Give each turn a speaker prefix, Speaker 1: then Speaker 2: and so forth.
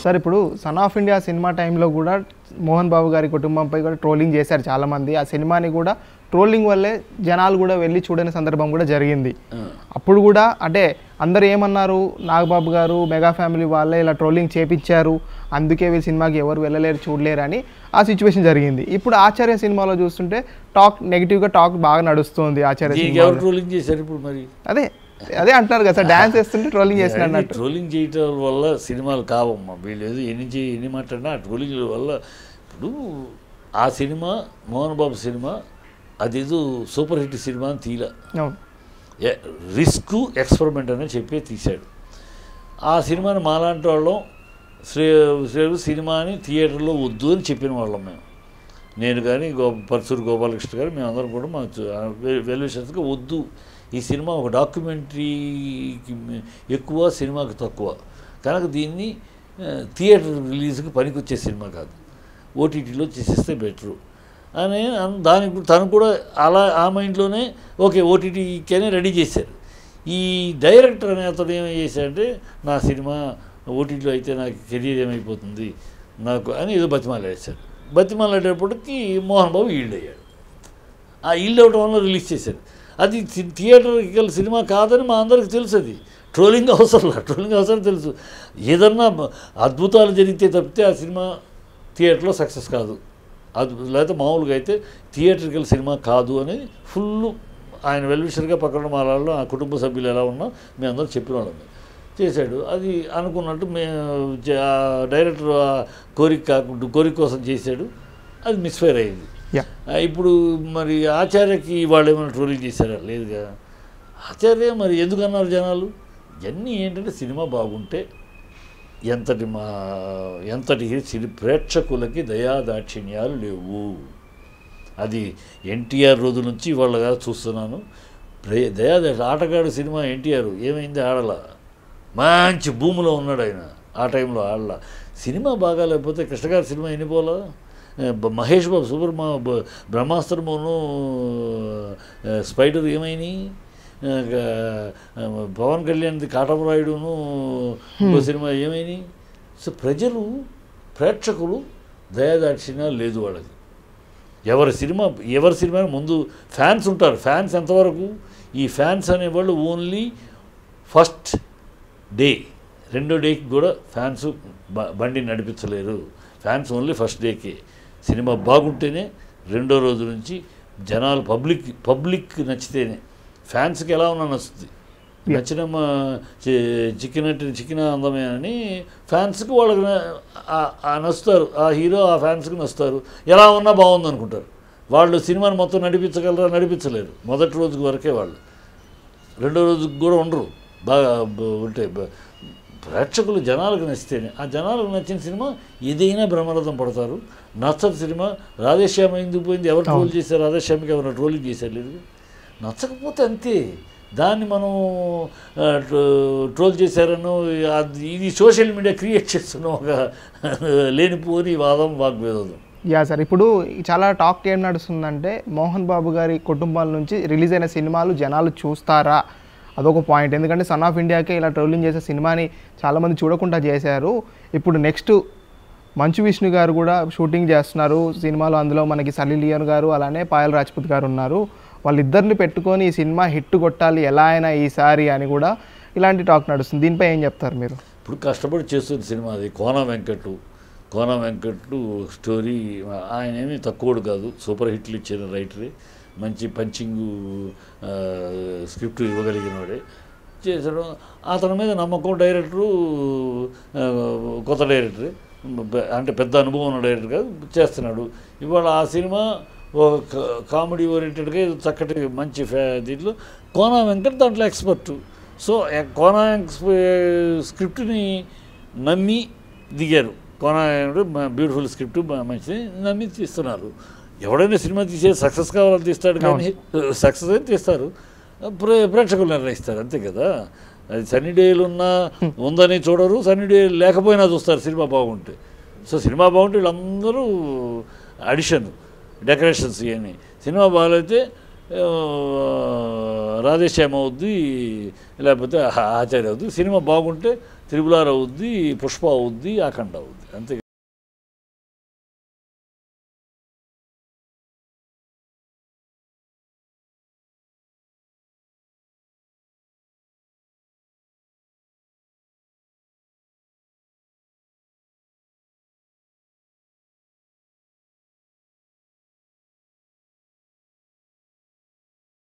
Speaker 1: sir ఇప్పుడు son of India cinema టైంలో కూడా మోహన్ బాబు గారి కుటుంబంపై కూడా ట్రోలింగ్ చేశారు చాలామంది ఆ సినిమాని కూడా ట్రోలింగ్ వల్లే జనాలు కూడా వెళ్ళి చూడని సందర్భం కూడా జరిగింది అప్పుడు కూడా అంటే అందరు ఏమన్నారు నాగబాబు గారు మెగా ఫ్యామిలీ వాళ్ళే ఇలా ట్రోలింగ్ చేపించారు అందుకే వీళ్ళు సినిమాకి ఎవరు వెళ్ళలేరు చూడలేరు అని ఆ సిచ్యువేషన్ జరిగింది ఇప్పుడు ఆచార్య సినిమాలో చూస్తుంటే టాక్ నెగిటివ్గా టాక్ బాగా నడుస్తుంది ఆచార్య
Speaker 2: దీనికి
Speaker 1: సినిమా
Speaker 2: ఎవరు ట్రోలింగ్ చేశారు ఇప్పుడు మరి
Speaker 1: అదే అదే అంటున్నారు కదా సార్ డ్యాన్స్ వేస్తుంటే ట్రోలింగ్ చేసిన అన్నట్టు
Speaker 2: ట్రోలింగ్ చేయటం వల్ల సినిమాలు కావమ్మా వీళ్ళు ఏదో ఎన్ని చేయి ఎన్ని మాట్లాడినా ఆ ట్రోలింగ్ వల్ల ఇప్పుడు ఆ సినిమా మోహన్ బాబు సినిమా అదేదో సూపర్ హిట్ సినిమా అని తీల
Speaker 1: అవును
Speaker 2: రిస్క్ ఎక్స్పెరిమెంట్ అని చెప్పి తీశాడు ఆ సినిమాని మాలాంటి వాళ్ళం శ్రీ శ్రీ సినిమాని థియేటర్లో వద్దు అని చెప్పిన వాళ్ళం మేము నేను కానీ గో పరసూరు గోపాలకృష్ణ గారు మేమందరం కూడా మా వెల్విషన్స్గా వద్దు ఈ సినిమా ఒక డాక్యుమెంటరీకి ఎక్కువ సినిమాకి తక్కువ కనుక దీన్ని ఆ, థియేటర్ రిలీజ్కి పనికొచ్చే సినిమా కాదు ఓటీటీలో చేసేస్తే బెటరు అని అన్- దానికి కూడా- తను కూడా అలా ఆ మైండ్లోనే ఓకే ఓటీటీకేనే రెడీ చేశారు ఈ డైరెక్టర్ అనే అతను ఏం చేశాడంటే నా సినిమా ఓటీటీలో అయితే నాకు కెరీర్ ఏమైపోతుంది నాకు అని ఏదో బతిమాలేశారు బతిమాలేటప్పటికి మోహన్ బాబు ఈల్డ్ అయ్యాడు ఆ ఈల్డ్ అవడం వల్ల రిలీజ్ చేశారు అది థి- థియేటర్కి సినిమా కాదని మా అందరికి తెలుసు అది ట్రోలింగ్ అవసరం ట్రోలింగ్ అవసరం తెలుసు ఏదన్నా అద్భుతాలు జరిగితే తప్పితే ఆ సినిమా థియేటర్లో సక్సెస్ కాదు అది లేకపోతే మామూలుగా అయితే థియేటర్కి సినిమా కాదు అని ఫుల్ ఆయన వెల్విషర్గా పక్కన మా వాళ్ళు ఆ కుటుంబ సభ్యులు ఎలా ఉన్నా మేము అందరం చెప్పిన వాళ్ళం చేశాడు అది అనుకున్నట్టు మే జ- ఆ డైరెక్టర్ ఆ కోరిక కాకుండా కోరిక కోసం చేశాడు అది మిస్ఫైర్ అయింది
Speaker 1: యా
Speaker 2: ఆ, ఇప్పుడు మరి ఆచార్యకి వాళ్ళు ఏమైనా ట్రోలింగ్ చేశారా లేదుగా ఆచార్య మరి ఎందుకన్నారు జనాలు ఇవన్నీ ఏంటంటే సినిమా బాగుంటే ఎంతటి మా ఎంతటి సిరి ప్రేక్షకులకి దయాదాక్షిణ్యాలు లేవు అది ఎన్టీఆర్ రోజు నుంచి వాళ్ళగా చూస్తున్నాను ప్రే దయాదాక్ష ఆటగాడు సినిమా ఎన్టీఆర్ ఏమైంది ఆడలా మంచి భూమిలో ఉన్నాడు ఆయన ఆ టైంలో ఆడలా సినిమా బాగా లేకపోతే కృష్ణగారి సినిమా ఎన్ని పోలా ఏ, బ- మహేష్ బాబు సూపర్ మా బ- బ్రహ్మాస్త్రమును ఆ, స్పైడర్ ఏమైనాయి ఆ, ఆ, పవన్ కళ్యాణ్ది కాటమరాయుడును ఇంకో సినిమా ఏమైనాయి సో ప్రజలు ప్రేక్షకులు దయాదాక్షిణ్యాలు లేదు వాళ్ళకి ఎవరి సినిమా ఎవరి సినిమా ముందు ఫ్యాన్స్ ఉంటారు ఫ్యాన్స్ ఎంతవరకు ఈ ఫ్యాన్స్ అనేవాళ్ళు ఓన్లీ ఫస్ట్ డే రెండో డేకి కూడా ఫ్యాన్స్ బ- బండి నడిపించలేరు ఫ్యాన్స్ ఓన్లీ ఫస్ట్ డేకి సినిమా బాగుంటేనే రెండో రోజు నుంచి జనాలు పబ్లిక్ పబ్లిక్ నచ్చితేనే ఫ్యాన్స్కి ఎలా ఉన్నా నచ్చుతుంది నచ్చిన చికెన్ అంటే చికెన్ అందమే అని ఫ్యాన్స్కి వాళ్ళకి న- ఆ- ఆ నచ్చుతారు ఆ హీరో ఆ ఫ్యాన్స్కి నచ్చుతారు ఎలా ఉన్నా బాగుంది అనుకుంటారు వాళ్ళు సినిమాని మొత్తం నడిపించగలరా నడిపించలేరు మొదటి రోజుకి వరకే వాళ్ళు రెండో రోజుకి కూడా ఉండరు బాగా బ- ఉంటే బ- ప్రేక్షకులు జనాలకు నచ్చితేనే ఆ జనాలకు నచ్చిన సినిమా ఏదైనా బ్రహ్మరథం పడతారు నచ్చని సినిమా రాధేశ్యామ ఎందుకు పోయింది ఎవరు ట్రోల్ చేశారు రాధేశ్యామకి ఎవరైనా ట్రోలింగ్ చేశారు లేదు నచ్చకపోతే అంతే దాన్ని మనం ఆ, ట్రో- ట్రోల్ చేశారనో అది ఇది సోషల్ మీడియా క్రియేట్ చేస్తున్న ఒక లేనిపోని వాదం వాగ్వేదం
Speaker 1: యా సార్ ఇప్పుడు చాలా టాక్ ఏం నడుస్తుందంటే మోహన్ బాబు గారి కుటుంబాల నుంచి రిలీజ్ అయిన సినిమాలు జనాలు చూస్తారా అదొక పాయింట్ ఎందుకంటే సన్ ఆఫ్ ఇండియాకే ఇలా ట్రోలింగ్ చేసే సినిమాని చాలామంది చూడకుండా చేశారు ఇప్పుడు నెక్స్ట్ మంచు విష్ణు గారు కూడా షూటింగ్ చేస్తున్నారు సినిమాలో అందులో మనకి సలీ లియోన్ గారు అలానే పాయల్ రాజ్పుత్ గారు ఉన్నారు వాళ్ళిద్దరిని పెట్టుకొని ఈ సినిమా హిట్ కొట్టాలి ఎలా అయినా ఈసారి అని కూడా ఇలాంటి టాక్ నడుస్తుంది దీనిపై ఏం చెప్తారు మీరు
Speaker 2: ఇప్పుడు కష్టపడి చేస్తున్న సినిమా అది కోన వెంకట్ కోన వెంకట్ స్టోరీ ఆయన ఏమీ తక్కువడు కాదు సూపర్ హిట్లు ఇచ్చిన రైటరే మంచి పంచింగ్ స్క్రిప్ట్ ఇవ్వగలిగినవాడే చేశాడు అతని మీద నమ్మకం డైరెక్టరు ఆ, కొత్త డైరెక్టరే బ- అంటే పెద్ద అనుభవం ఉన్న డైరెక్టర్ కాదు చేస్తున్నాడు ఇవాళ ఆ సినిమా ఒక క- కామెడీ ఓరియంటెడ్గా ఇది చక్కటి మంచి ఫ్యా దీంట్లో కోనా వెంకట్ దాంట్లో ఎక్స్పర్టు సో ఎ- కోనా ఎక్స్ స్క్రిప్ట్ని నమ్మి దిగారు కోనా బ్యూటిఫుల్ స్క్రిప్ట్ మంచిది నమ్మి తీస్తున్నారు ఎవడైనా సినిమా తీసే సక్సెస్ కావాలని తీస్తాడు కానీ సక్సెస్ అయితే తీస్తారు ప్రే ప్రేక్షకులు నిర్ణయిస్తారు అంతే కదా అది సన్నీ డేలు ఉన్నా ఉందని చూడరు సన్నీ డే లేకపోయినా చూస్తారు సినిమా బాగుంటే సో సినిమా బాగుంటే వీళ్ళందరూ అడిషన్ డెకరేషన్స్ ఇవన్నీ సినిమా బాగాలైతే ఆ, రాధేశ్యామ అవుద్ది లేకపోతే ఆచార్య అవుద్ది సినిమా బాగుంటే త్రిపులార్ అవుద్ది పుష్ప అవుద్ది అఖండ అవుద్ది అంతే